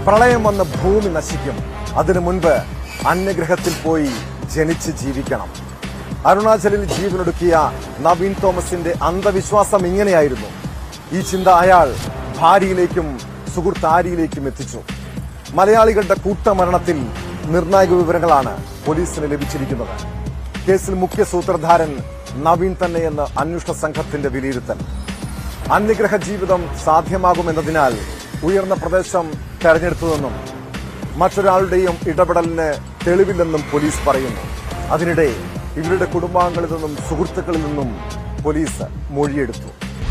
പ്രളയം വന്ന് ഭൂമി നശിക്കും അതിനു മുൻപ് അന്യഗ്രഹത്തിൽ പോയി ജനിച്ച് ജീവിക്കണം അരുണാചലിൽ ജീവനൊടുക്കിയ നവീൻ തോമസിന്റെ അന്ധവിശ്വാസം ഇങ്ങനെയായിരുന്നു ഈ ചിന്ത അയാൾ ഭാര്യയിലേക്കും സുഹൃത്ത് ആര്യയിലേക്കും എത്തിച്ചു മലയാളികളുടെ കൂട്ടമരണത്തിൽ നിർണായക വിവരങ്ങളാണ് പോലീസിന് ലഭിച്ചിരിക്കുന്നത് കേസിൽ മുഖ്യ സൂത്രധാരൻ നവീൻ തന്നെയെന്ന് അന്വേഷണ സംഘത്തിന്റെ വിലയിരുത്തൽ അന്യഗ്രഹ ജീവിതം സാധ്യമാകുമെന്നതിനാൽ ഉയർന്ന പ്രദേശം തെരഞ്ഞെടുത്തതെന്നും മറ്റൊരാളുടെയും ഇടപെടലിന് തെളിവില്ലെന്നും പോലീസ് പറയുന്നു അതിനിടെ ഇവരുടെ കുടുംബാംഗങ്ങളിൽ നിന്നും സുഹൃത്തുക്കളിൽ നിന്നും പോലീസ് മൊഴിയെടുത്തു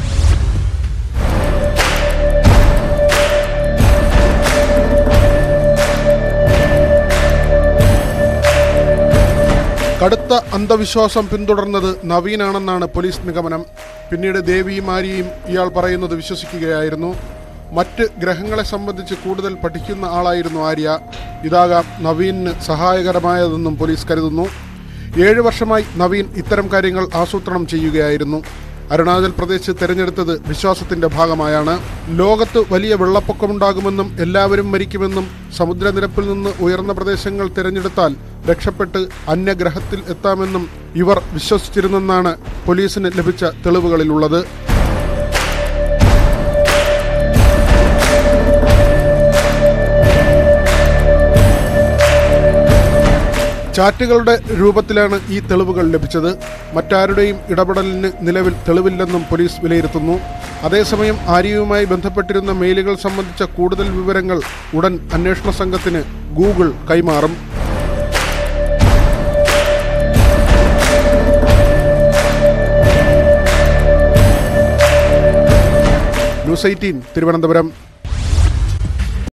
കടുത്ത അന്ധവിശ്വാസം പിന്തുടർന്നത് നവീനാണെന്നാണ് പോലീസ് നിഗമനം പിന്നീട് ദേവിയും ആര്യയും ഇയാൾ പറയുന്നത് വിശ്വസിക്കുകയായിരുന്നു മറ്റ് ഗ്രഹങ്ങളെ സംബന്ധിച്ച് കൂടുതൽ പഠിക്കുന്ന ആളായിരുന്നു ആര്യ ഇതാകാം നവീനിന് സഹായകരമായതെന്നും പോലീസ് കരുതുന്നു ഏഴ് വർഷമായി നവീൻ ഇത്തരം കാര്യങ്ങൾ ആസൂത്രണം ചെയ്യുകയായിരുന്നു അരുണാചൽ പ്രദേശ് തെരഞ്ഞെടുത്തത് വിശ്വാസത്തിന്റെ ഭാഗമായാണ് ലോകത്ത് വലിയ വെള്ളപ്പൊക്കമുണ്ടാകുമെന്നും എല്ലാവരും മരിക്കുമെന്നും സമുദ്രനിരപ്പിൽ നിന്ന് ഉയർന്ന പ്രദേശങ്ങൾ തിരഞ്ഞെടുത്താൽ രക്ഷപ്പെട്ട് അന്യഗ്രഹത്തിൽ എത്താമെന്നും ഇവർ വിശ്വസിച്ചിരുന്നെന്നാണ് പോലീസിന് ലഭിച്ച തെളിവുകളിലുള്ളത് ചാറ്റുകളുടെ രൂപത്തിലാണ് ഈ തെളിവുകൾ ലഭിച്ചത് മറ്റാരുടെയും ഇടപെടലിന് നിലവിൽ തെളിവില്ലെന്നും പോലീസ് വിലയിരുത്തുന്നു അതേസമയം ആര്യയുമായി ബന്ധപ്പെട്ടിരുന്ന മെയിലുകൾ സംബന്ധിച്ച കൂടുതൽ വിവരങ്ങൾ ഉടൻ അന്വേഷണ സംഘത്തിന് ഗൂഗിൾ കൈമാറും ന്യൂസ് എയ്റ്റീൻ തിരുവനന്തപുരം